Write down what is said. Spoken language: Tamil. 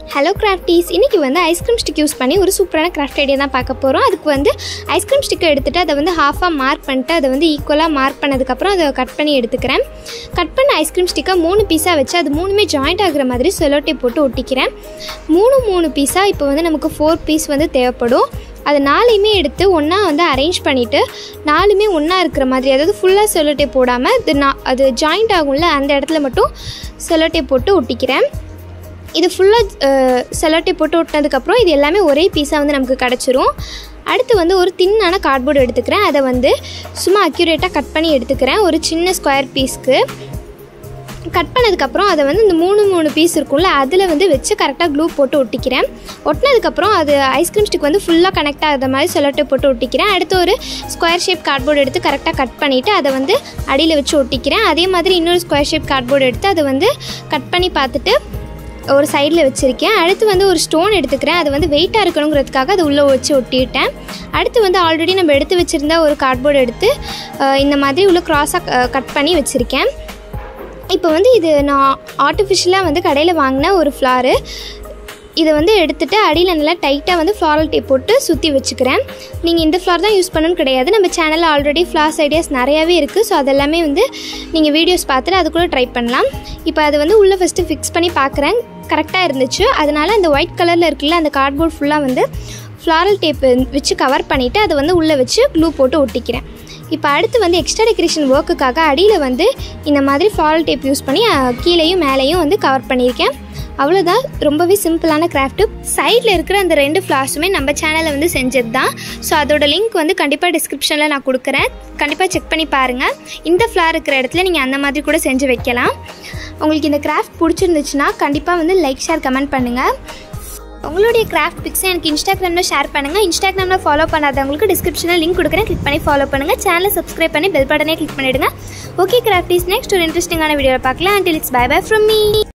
ஹலோ கிராஃப்டீஸ் இன்றைக்கி வந்து ஐஸ்கிரீம் ஸ்டிக் யூஸ் பண்ணி ஒரு சூப்பரான கிராஃப்ட் ஐடியா தான் பார்க்க போகிறோம் அதுக்கு வந்து ஐஸ்கிரீம் ஸ்டிக்கை எடுத்துகிட்டு அதை வந்து ஹாஃபாக மார்க் பண்ணிட்டு அதை வந்து ஈக்குவலாக மார்க் பண்ணதுக்கப்புறம் அதை கட் பண்ணி எடுத்துக்கிறேன் கட் பண்ண ஐஸ்கிரீம் ஸ்டிக்கை மூணு பீஸாக வச்சு அது மூணுமே ஜாயிண்ட் ஆகுற மாதிரி செலோட்டை போட்டு ஒட்டிக்கிறேன் மூணு மூணு பீஸாக இப்போ வந்து நமக்கு ஃபோர் பீஸ் வந்து தேவைப்படும் அது நாலையுமே எடுத்து ஒன்றா வந்து அரேஞ்ச் பண்ணிவிட்டு நாலுமே ஒன்றா இருக்கிற மாதிரி அதாவது ஃபுல்லாக செலோட்டே போடாமல் இது நான் அது ஜாயிண்ட் ஆகும்ல அந்த இடத்துல மட்டும் செலோட்டே போட்டு ஒட்டிக்கிறேன் இது ஃபுல்லாக செலோட்டே போட்டு ஒட்டினதுக்கப்புறம் இது எல்லாமே ஒரே பீஸாக வந்து நமக்கு கிடச்சிரும் அடுத்து வந்து ஒரு தின்னான கார்ட்போர்டு எடுத்துக்கிறேன் அதை வந்து சும்மா அக்யூரேட்டாக கட் பண்ணி எடுத்துக்கிறேன் ஒரு சின்ன ஸ்கொயர் பீஸ்க்கு கட் பண்ணதுக்கப்புறம் அதை வந்து இந்த மூணு மூணு பீஸ் இருக்கும்ல அதில் வந்து வச்சு கரெக்டாக க்ளூ போட்டு ஒட்டிக்கிறேன் ஒட்டினதுக்கப்புறம் அது ஐஸ்கிரீம் ஸ்டிக் வந்து ஃபுல்லாக கனெக்ட் ஆகாத மாதிரி செலோட்டை போட்டு ஒட்டிக்கிறேன் அடுத்து ஒரு ஸ்கொயர் ஷேப் கார்ட்போர்டு எடுத்து கரெக்டாக கட் பண்ணிவிட்டு அதை வந்து அடியில் வச்சு ஒட்டிக்கிறேன் அதே மாதிரி இன்னொரு ஸ்கொயர் ஷேப் கார்ட்போர்டு எடுத்து அதை வந்து கட் பண்ணி பார்த்துட்டு ஒரு சைடில் வச்சுருக்கேன் அடுத்து வந்து ஒரு ஸ்டோன் எடுத்துக்கிறேன் அது வந்து வெயிட்டாக இருக்கணுங்கிறதுக்காக அது உள்ளே வச்சு ஒட்டிட்டேன் அடுத்து வந்து ஆல்ரெடி நம்ம எடுத்து வச்சுருந்த ஒரு கார்ட்போர்டு எடுத்து அஹ், இந்த மாதிரி உள்ள க்ராஸாக கட் பண்ணி வச்சுருக்கேன் இப்போ வந்து இது நான் ஆர்டிஃபிஷியலாக வந்து கடையில் வாங்கின ஒரு ஃப்ளாரு இதை வந்து எடுத்துகிட்டு அடியில் நல்லா டைட்டாக வந்து ஃப்ளாரல் டேப் போட்டு சுற்றி வச்சுக்கிறேன் நீங்கள் இந்த ஃப்ளார் தான் யூஸ் பண்ணணும்னு கிடையாது நம்ம சேனலில் ஆல்ரெடி ஃப்ளார்ஸ் ஐடியாஸ் நிறையாவே இருக்குது ஸோ அதெல்லாமே வந்து நீங்கள் வீடியோஸ் பார்த்துட்டு அது கூட ட்ரை பண்ணலாம் இப்போ அது வந்து உள்ளே ஃபஸ்ட்டு ஃபிக்ஸ் பண்ணி பார்க்குறேன் கரெக்டாக இருந்துச்சு அதனால் அந்த ஒயிட் கலரில் இருக்குல்ல அந்த கார்ட்போர்ட் ஃபுல்லாக வந்து ஃப்ளாரல் டேப் வச்சு கவர் பண்ணிவிட்டு அதை வந்து உள்ளே வச்சு க்ளூ போட்டு ஒட்டிக்கிறேன் இப்போ அடுத்து வந்து எக்ஸ்ட்ரா டெக்கரேஷன் ஒர்க்குக்காக அடியில் வந்து இந்த மாதிரி ஃப்ளாரல் டேப் யூஸ் பண்ணி அஹ், கீழேயும் மேலேயும் வந்து கவர் பண்ணியிருக்கேன் அவ்வளோதான் ரொம்பவே சிம்பிளான கிராஃப்ட்டு சைடில் இருக்கிற அந்த ரெண்டு ஃப்ளார்ஸுமே நம்ம சேனலில் வந்து செஞ்சது தான் ஸோ அதோட லிங்க் வந்து கண்டிப்பாக டிஸ்கிரிப்ஷனில் நான் கொடுக்குறேன் கண்டிப்பாக செக் பண்ணி பாருங்கள் இந்த ஃப்ளார் இருக்கிற இடத்துல நீங்கள் அந்த மாதிரி கூட செஞ்சு வைக்கலாம் உங்களுக்கு இந்த கிராஃப்ட் பிடிச்சிருந்துச்சுன்னா கண்டிப்பாக வந்து லைக் ஷேர் கமெண்ட் பண்ணுங்கள் உங்களுடைய கிராஃப்ட் பிக்ஸை எனக்கு இன்ஸ்டாகிராமில் ஷேர் பண்ணுங்கள் இன்ஸ்டாகிராமில் ஃபாலோ பண்ணாதவங்களுக்கு டிஸ்கிரிப்ஷனில் லிங்க் கொடுக்குறேன் கிளிக் பண்ணி ஃபாலோ பண்ணுங்கள் சேனலை சப்ஸ்கிரைப் பண்ணி பெல் பட்டனே கிளிக் பண்ணிவிடுங்க ஓகே கிராஃப்ட் இஸ் நெக்ஸ்ட் ஒரு இன்ட்ரெஸ்டிங்கான வீடியோவில் பார்க்கலாம் until it's bye bye from me